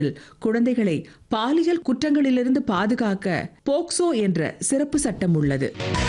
குழந்தைகளை பாலியல் குற்றங்களிலிருந்து பாதுகாக்க போக்சோ என்ற சிறப்பு சட்டம் உள்ளது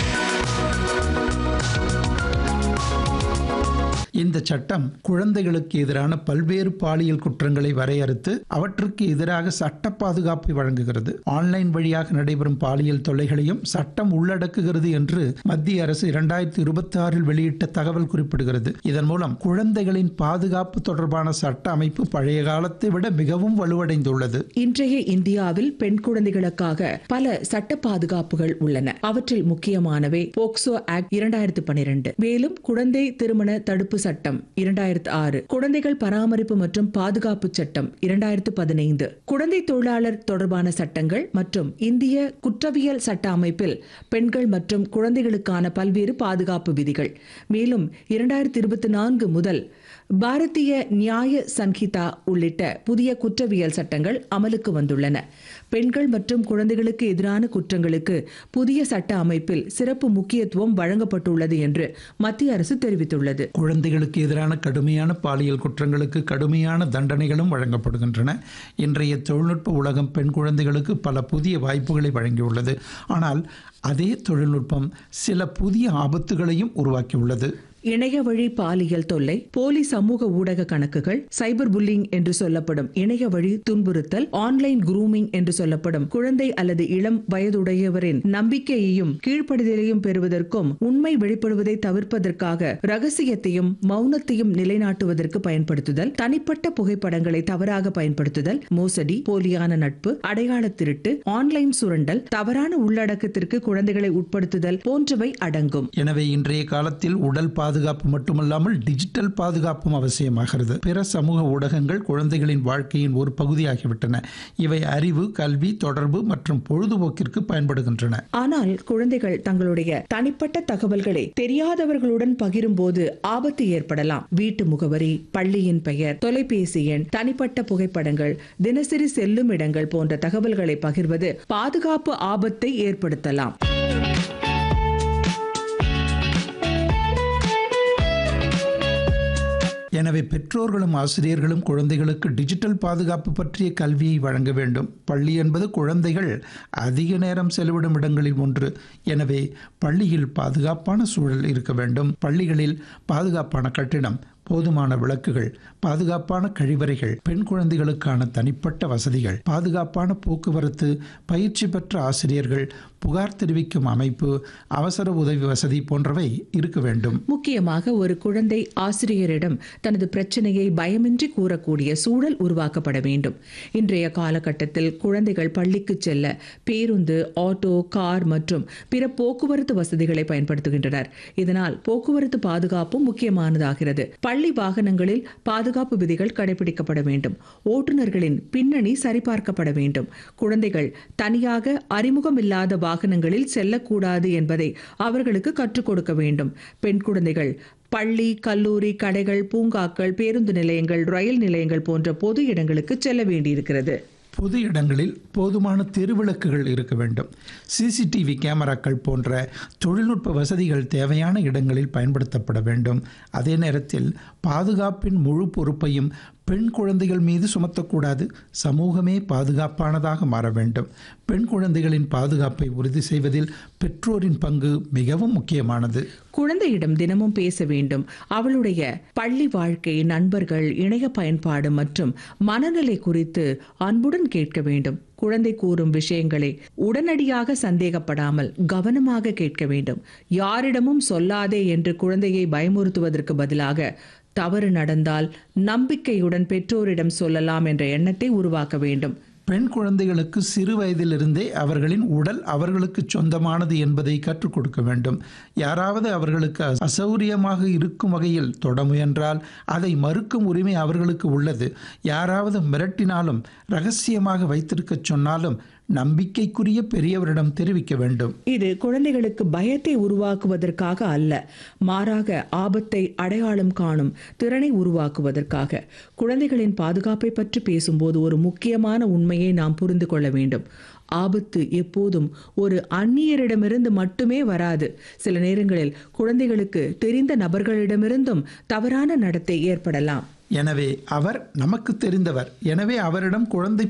இந்த சட்டம் குழந்தைகளுக்கு எதிரான பல்வேறு பாலியல் குற்றங்களை வரையறுத்து அவற்றுக்கு எதிராக சட்ட பாதுகாப்பை வழங்குகிறது ஆன்லைன் வழியாக நடைபெறும் பாலியல் தொல்லைகளையும் சட்டம் உள்ளடக்குகிறது என்று மத்திய அரசு இரண்டாயிரத்தி இருபத்தி ஆறில் வெளியிட்ட தகவல் குறிப்பிடுகிறது இதன் மூலம் குழந்தைகளின் பாதுகாப்பு தொடர்பான சட்ட அமைப்பு பழைய காலத்தை விட மிகவும் வலுவடைந்துள்ளது இன்றைய இந்தியாவில் பெண் குழந்தைகளுக்காக பல சட்ட பாதுகாப்புகள் உள்ளன அவற்றில் முக்கியமானவை போக்சோ ஆக்ட் இரண்டாயிரத்து பனிரெண்டு மேலும் குழந்தை திருமண தடுப்பு சட்டம் இரண்டாயிரத்து ஆறு குழந்தைகள் பராமரிப்பு மற்றும் பாதுகாப்பு சட்டம் இரண்டாயிரத்து பதினைந்து குழந்தை தொழிலாளர் தொடர்பான சட்டங்கள் மற்றும் இந்திய குற்றவியல் சட்ட அமைப்பில் பெண்கள் மற்றும் குழந்தைகளுக்கான பல்வேறு பாதுகாப்பு விதிகள் மேலும் இரண்டாயிரத்தி இருபத்தி நான்கு முதல் பாரதிய நியாய சன்ஹிதா உள்ளிட்ட புதிய குற்றவியல் சட்டங்கள் அமலுக்கு வந்துள்ளன பெண்கள் மற்றும் குழந்தைகளுக்கு எதிரான குற்றங்களுக்கு புதிய சட்ட அமைப்பில் சிறப்பு முக்கியத்துவம் வழங்கப்பட்டுள்ளது என்று மத்திய அரசு தெரிவித்துள்ளது குழந்தைகளுக்கு எதிரான கடுமையான பாலியல் குற்றங்களுக்கு கடுமையான தண்டனைகளும் வழங்கப்படுகின்றன இன்றைய தொழில்நுட்ப உலகம் பெண் குழந்தைகளுக்கு பல புதிய வாய்ப்புகளை வழங்கியுள்ளது ஆனால் அதே தொழில்நுட்பம் சில புதிய ஆபத்துகளையும் உருவாக்கியுள்ளது இணைய வழி பாலியல் தொல்லை போலி சமூக ஊடக கணக்குகள் சைபர் புல்லிங் என்று சொல்லப்படும் இணைய வழி துன்புறுத்தல் ஆன்லைன் குரூமிங் என்று சொல்லப்படும் குழந்தை அல்லது இளம் வயதுடையவரின் நம்பிக்கையையும் கீழ்ப்படுதலையும் பெறுவதற்கும் உண்மை வெளிப்படுவதை தவிர்ப்பதற்காக ரகசியத்தையும் மௌனத்தையும் நிலைநாட்டுவதற்கு பயன்படுத்துதல் தனிப்பட்ட புகைப்படங்களை தவறாக பயன்படுத்துதல் மோசடி போலியான நட்பு அடையாள திருட்டு ஆன்லைன் சுரண்டல் தவறான உள்ளடக்கத்திற்கு குழந்தைகளை உட்படுத்துதல் போன்றவை அடங்கும் எனவே இன்றைய காலத்தில் உடல் பாதுகாப்பு மட்டுமல்லாமல் டிஜிட்டல் பாதுகாப்பும் அவசியமாகிறது பிற சமூக ஊடகங்கள் குழந்தைகளின் வாழ்க்கையின் ஒரு பகுதியாகிவிட்டன இவை அறிவு கல்வி தொடர்பு மற்றும் பொழுதுபோக்கிற்கு பயன்படுகின்றன ஆனால் குழந்தைகள் தங்களுடைய தனிப்பட்ட தகவல்களை தெரியாதவர்களுடன் பகிரும்போது ஆபத்து ஏற்படலாம் வீட்டு முகவரி பள்ளியின் பெயர் தொலைபேசி எண் தனிப்பட்ட புகைப்படங்கள் தினசரி செல்லும் இடங்கள் போன்ற தகவல்களை பகிர்வது பாதுகாப்பு ஆபத்தை ஏற்படுத்தலாம் எனவே பெற்றோர்களும் ஆசிரியர்களும் குழந்தைகளுக்கு டிஜிட்டல் பாதுகாப்பு பற்றிய கல்வியை வழங்க வேண்டும் பள்ளி என்பது குழந்தைகள் அதிக நேரம் செலவிடும் இடங்களில் ஒன்று எனவே பள்ளியில் பாதுகாப்பான சூழல் இருக்க வேண்டும் பள்ளிகளில் பாதுகாப்பான கட்டிடம் போதுமான விளக்குகள் பாதுகாப்பான கழிவறைகள் பெண் குழந்தைகளுக்கான தனிப்பட்ட வசதிகள் பாதுகாப்பான போக்குவரத்து பயிற்சி பெற்ற ஆசிரியர்கள் புகார் தெரிவிக்கும் அமைப்பு அவசர உதவி வசதி போன்றவை இருக்க வேண்டும் முக்கியமாக ஒரு குழந்தை ஆசிரியரிடம் தனது பிரச்சனையை பயமின்றி கூறக்கூடிய சூழல் உருவாக்கப்பட வேண்டும் இன்றைய காலகட்டத்தில் குழந்தைகள் பள்ளிக்கு செல்ல பேருந்து ஆட்டோ கார் மற்றும் பிற போக்குவரத்து வசதிகளை பயன்படுத்துகின்றனர் இதனால் போக்குவரத்து பாதுகாப்பும் முக்கியமானதாகிறது பள்ளி வாகனங்களில் பாதுகாப்பு விதிகள் கடைபிடிக்கப்பட வேண்டும் ஓட்டுநர்களின் பின்னணி சரிபார்க்கப்பட வேண்டும் குழந்தைகள் தனியாக அறிமுகமில்லாத வாகனங்களில் செல்லக்கூடாது என்பதை அவர்களுக்கு கற்றுக் கொடுக்க வேண்டும் பெண் குழந்தைகள் பள்ளி கல்லூரி கடைகள் பூங்காக்கள் பேருந்து நிலையங்கள் ரயில் நிலையங்கள் போன்ற பொது இடங்களுக்கு செல்ல வேண்டியிருக்கிறது பொது இடங்களில் போதுமான தெருவிளக்குகள் இருக்க வேண்டும் சிசிடிவி கேமராக்கள் போன்ற தொழில்நுட்ப வசதிகள் தேவையான இடங்களில் பயன்படுத்தப்பட வேண்டும் அதே நேரத்தில் பாதுகாப்பின் முழு பொறுப்பையும் பெண் குழந்தைகள் மீது சுமத்தக்கூடாது சமூகமே பாதுகாப்பானதாக மாற வேண்டும் பெண் குழந்தைகளின் பாதுகாப்பை உறுதி செய்வதில் பெற்றோரின் பங்கு மிகவும் முக்கியமானது குழந்தையிடம் தினமும் பேச வேண்டும் அவளுடைய பள்ளி வாழ்க்கை நண்பர்கள் இணைய பயன்பாடு மற்றும் மனநிலை குறித்து அன்புடன் கேட்க வேண்டும் குழந்தை கூறும் விஷயங்களை உடனடியாக சந்தேகப்படாமல் கவனமாக கேட்க வேண்டும் யாரிடமும் சொல்லாதே என்று குழந்தையை பயமுறுத்துவதற்கு பதிலாக தவறு நடந்தால் நம்பிக்கையுடன் பெற்றோரிடம் சொல்லலாம் என்ற எண்ணத்தை உருவாக்க வேண்டும் பெண் குழந்தைகளுக்கு சிறு வயதிலிருந்தே அவர்களின் உடல் அவர்களுக்கு சொந்தமானது என்பதை கற்றுக் கொடுக்க வேண்டும் யாராவது அவர்களுக்கு அசௌரியமாக இருக்கும் வகையில் தொட முயன்றால் அதை மறுக்கும் உரிமை அவர்களுக்கு உள்ளது யாராவது மிரட்டினாலும் ரகசியமாக வைத்திருக்கச் சொன்னாலும் நம்பிக்கைக்குரிய பெரியவரிடம் தெரிவிக்க வேண்டும் இது குழந்தைகளுக்கு பயத்தை உருவாக்குவதற்காக அல்ல மாறாக ஆபத்தை அடையாளம் காணும் திறனை உருவாக்குவதற்காக குழந்தைகளின் பாதுகாப்பை பற்றி பேசும்போது ஒரு முக்கியமான உண்மையை நாம் புரிந்து கொள்ள வேண்டும் ஆபத்து எப்போதும் ஒரு அந்நியரிடமிருந்து மட்டுமே வராது சில நேரங்களில் குழந்தைகளுக்கு தெரிந்த நபர்களிடமிருந்தும் தவறான நடத்தை ஏற்படலாம் எனவே அவர் நமக்கு தெரிந்தவர் எனவே அவரிடம் குழந்தை